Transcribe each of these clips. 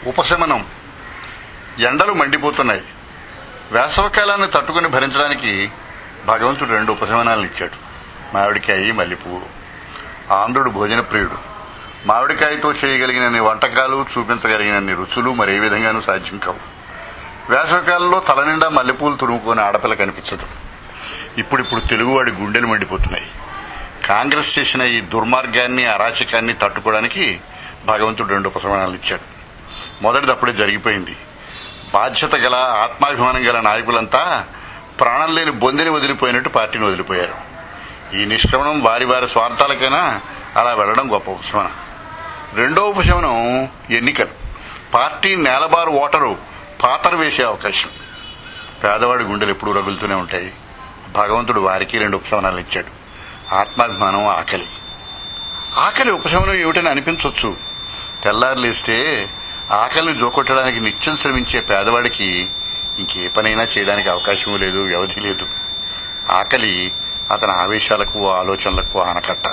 ఉపశమనం ఎండలు మండిపోతున్నాయి వేసవకాలాన్ని తట్టుకుని భరించడానికి భగవంతుడు రెండు ఉపశమనాలను ఇచ్చాడు మామిడికాయ మల్లెపువ్వు ఆంధ్రుడు భోజన ప్రియుడు మామిడికాయతో చేయగలిగినన్ని వంటకాలు చూపించగలిగినన్ని రుచులు మరే విధంగానూ సాధ్యం కావు వేసవకాలంలో తల నిండా మల్లెపూలు తురుముకొని ఆడపిల్ల కనిపించదు ఇప్పుడిప్పుడు తెలుగువాడి గుండెలు మండిపోతున్నాయి కాంగ్రెస్ చేసిన ఈ దుర్మార్గాన్ని అరాచకాన్ని తట్టుకోవడానికి భగవంతుడు రెండు ఉపశమనాలు ఇచ్చాడు మొదటిది అప్పుడే జరిగిపోయింది బాధ్యత గల ఆత్మాభిమానం గల నాయకులంతా ప్రాణం లేని బొందిని వదిలిపోయినట్టు పార్టీని వదిలిపోయారు ఈ నిష్క్రమణం వారి వారి స్వార్థాలకైనా అలా వెళ్లడం గొప్ప ఉపశమనం రెండో ఉపశమనం ఎన్నికలు పార్టీ నేలబారు ఓటరు పాతర వేసే అవకాశం పేదవాడి గుండెలు ఎప్పుడూ రగులుతూనే ఉంటాయి భగవంతుడు వారికి రెండు ఉపశమనాలు ఇచ్చాడు ఆత్మాభిమానం ఆకలి ఆకలి ఉపశమనం ఏమిటని అనిపించవచ్చు తెల్లారు లేస్తే ఆకలిని జోకొట్టడానికి నిత్యం శ్రమించే పేదవాడికి ఇంకే పనైనా చేయడానికి అవకాశం లేదు వ్యవధి లేదు ఆకలి అతని ఆవేశాలకు ఆలోచనలకు ఆనకట్ట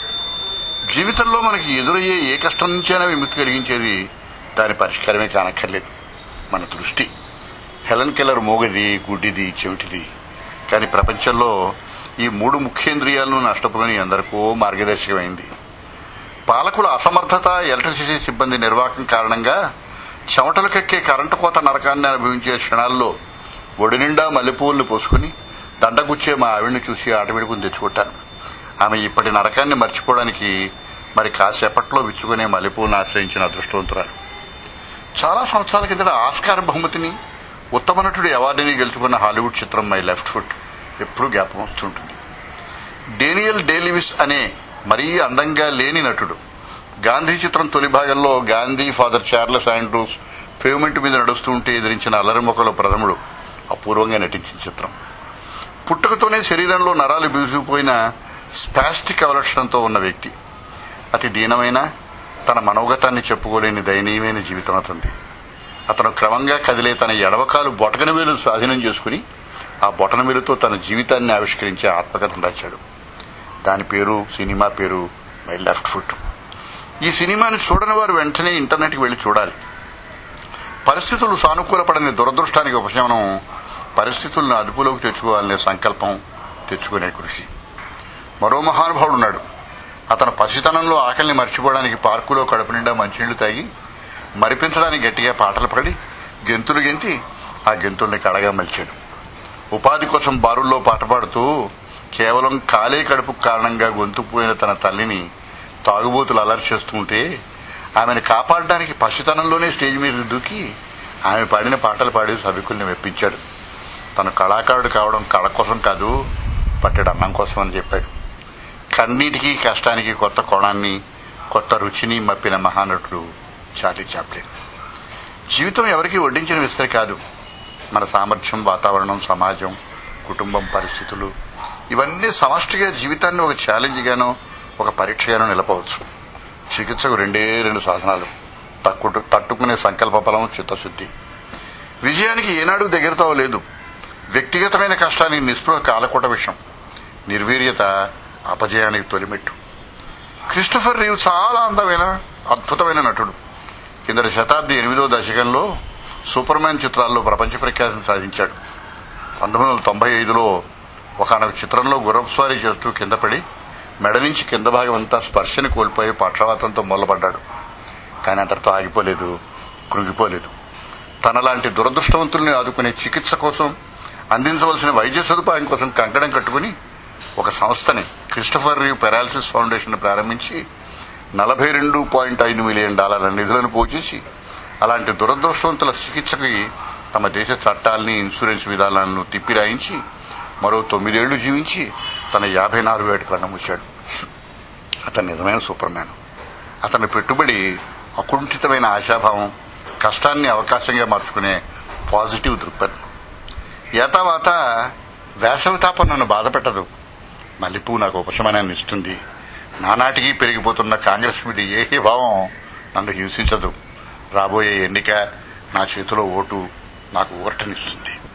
జీవితంలో మనకి ఎదురయ్యే ఏ కష్టం నుంచైనా విముక్తి కలిగించేది దాని పరిష్కారమే కానక్కర్లేదు మన దృష్టి హెలెన్ కెల్లర్ మోగది గుడ్డిది చెవిటిది కానీ ప్రపంచంలో ఈ మూడు ముఖ్యేంద్రియాలను నష్టపోని ఎందరికో మార్గదర్శకమైంది పాలకుల అసమర్థత ఎలక్ట్రిసిటీ సిబ్బంది నిర్వాహకం కారణంగా చెమటలు కక్కే కరెంటు కోత నరకాన్ని అనుభవించే క్షణాల్లో ఒడి నిండా మల్లెపూలను పోసుకుని దండగుచ్చే మా ఆవిడ్ని చూసి ఆటవిడుకుని తెచ్చుకుంటాను ఆమె ఇప్పటి నరకాన్ని మర్చిపోవడానికి మరి కాసేపట్లో విచ్చుకునే మల్లెపూలను ఆశ్రయించిన అదృష్టవంతురాలు చాలా సంవత్సరాల కిందట ఆస్కార్ బహుమతిని ఉత్తమ నటుడి అవార్డుని గెలుచుకున్న హాలీవుడ్ చిత్రం మై లెఫ్ట్ ఫుట్ ఎప్పుడూ జ్ఞాపకం వస్తుంటుంది డేనియల్ డేలివిస్ అనే మరీ అందంగా లేని నటుడు గాంధీ చిత్రం తొలి భాగంలో Gandhi father Charles Andrews pavement మీద నడుస్తుంటే ఎదిరించిన అల్లరి మొక్కల ప్రథముడు అపూర్వంగా నటించిన చిత్రం పుట్టుకతోనే శరీరంలో నరాలు బిగుసుకుపోయిన స్పాస్టిక్ అవలక్షణంతో ఉన్న వ్యక్తి అతి దీనమైన తన మనోగతాన్ని చెప్పుకోలేని దయనీయమైన జీవితం అతనిది అతను క్రమంగా కదిలే తన ఎడవకాలు బొటకన వేలు స్వాధీనం చేసుకుని ఆ బొటన వేలుతో తన జీవితాన్ని ఆవిష్కరించే ఆత్మకథను రాశాడు దాని పేరు సినిమా పేరు మై లెఫ్ట్ ఫుట్ ఈ సినిమాని చూడని వారు వెంటనే ఇంటర్నెట్కి వెళ్లి చూడాలి పరిస్థితులు సానుకూలపడని దురదృష్టానికి ఉపశమనం పరిస్థితులను అదుపులోకి తెచ్చుకోవాలనే సంకల్పం తెచ్చుకునే కృషి మరో మహానుభావుడు ఉన్నాడు అతను పసితనంలో ఆకలిని మర్చిపోవడానికి పార్కులో కడుపు నిండా మంచినీళ్లు తాగి మరిపించడానికి గట్టిగా పాటలు పడి గెంతులు గెంతి ఆ గెంతుల్ని కడగా మలిచాడు ఉపాధి కోసం బారుల్లో పాట పాడుతూ కేవలం కాలే కడుపు కారణంగా గొంతుపోయిన తన తల్లిని తాగుబోతులు అలర్ట్ చేస్తుంటే ఆమెను కాపాడడానికి పసితనంలోనే స్టేజ్ మీద దూకి ఆమె పాడిన పాటలు పాడి సభికుల్ని మెప్పించాడు తను కళాకారుడు కావడం కళ కోసం కాదు పట్టెడు అన్నం కోసం అని చెప్పాడు కన్నీటికి కష్టానికి కొత్త కోణాన్ని కొత్త రుచిని మప్పిన మహానటుడు చార్లీ చాప్లిన్ జీవితం ఎవరికి వడ్డించిన విస్తరి కాదు మన సామర్థ్యం వాతావరణం సమాజం కుటుంబం పరిస్థితులు ఇవన్నీ సమష్టిగా జీవితాన్ని ఒక ఛాలెంజ్గానో ఒక పరీక్షగానో నిలపవచ్చు చికిత్సకు రెండే రెండు సాధనాలు తక్కువ తట్టుకునే సంకల్ప బలం చిత్తశుద్ధి విజయానికి ఏనాడు దగ్గరతో లేదు వ్యక్తిగతమైన కష్టానికి నిస్పృహ కాలకూట విషయం నిర్వీర్యత అపజయానికి తొలిమెట్టు క్రిస్టఫర్ రీవ్ చాలా అందమైన అద్భుతమైన నటుడు కిందటి శతాబ్ది ఎనిమిదో దశకంలో సూపర్ మ్యాన్ చిత్రాల్లో ప్రపంచ ప్రఖ్యాతిని సాధించాడు పంతొమ్మిది వందల తొంభై ఐదులో ఒకనొక చిత్రంలో గుర్రపు స్వారీ చేస్తూ కింద పడి మెడ నుంచి కింద భాగం అంతా స్పర్శని కోల్పోయి పక్షవాతంతో మొదలుపడ్డాడు కానీ అంతటితో ఆగిపోలేదు కృంగిపోలేదు తనలాంటి దురదృష్టవంతుల్ని ఆదుకునే చికిత్స కోసం అందించవలసిన వైద్య సదుపాయం కోసం కంకణం కట్టుకుని ఒక సంస్థని క్రిస్టఫర్ రీవ్ పెరాలసిస్ ఫౌండేషన్ ప్రారంభించి నలభై రెండు పాయింట్ ఐదు మిలియన్ డాలర్ల నిధులను పోచేసి అలాంటి దురదృష్టవంతుల చికిత్సకి తమ దేశ చట్టాలని ఇన్సూరెన్స్ విధానాలను తిప్పిరాయించి మరో తొమ్మిదేళ్లు జీవించి తన యాభై నాలుగు ఏడు కన్నమూశాడు అతను నిజమైన సూపర్ మ్యాన్ అతని పెట్టుబడి అకుంఠితమైన ఆశాభావం కష్టాన్ని అవకాశంగా మార్చుకునే పాజిటివ్ దృక్పథం ఏతావాత వేసవి తాపం నన్ను బాధ పెట్టదు మల్లెపువ్వు నాకు ఉపశమనాన్ని ఇస్తుంది నానాటికి పెరిగిపోతున్న కాంగ్రెస్ మీద ఏ భావం నన్ను హింసించదు రాబోయే ఎన్నిక నా చేతిలో ఓటు నాకు ఊరటనిస్తుంది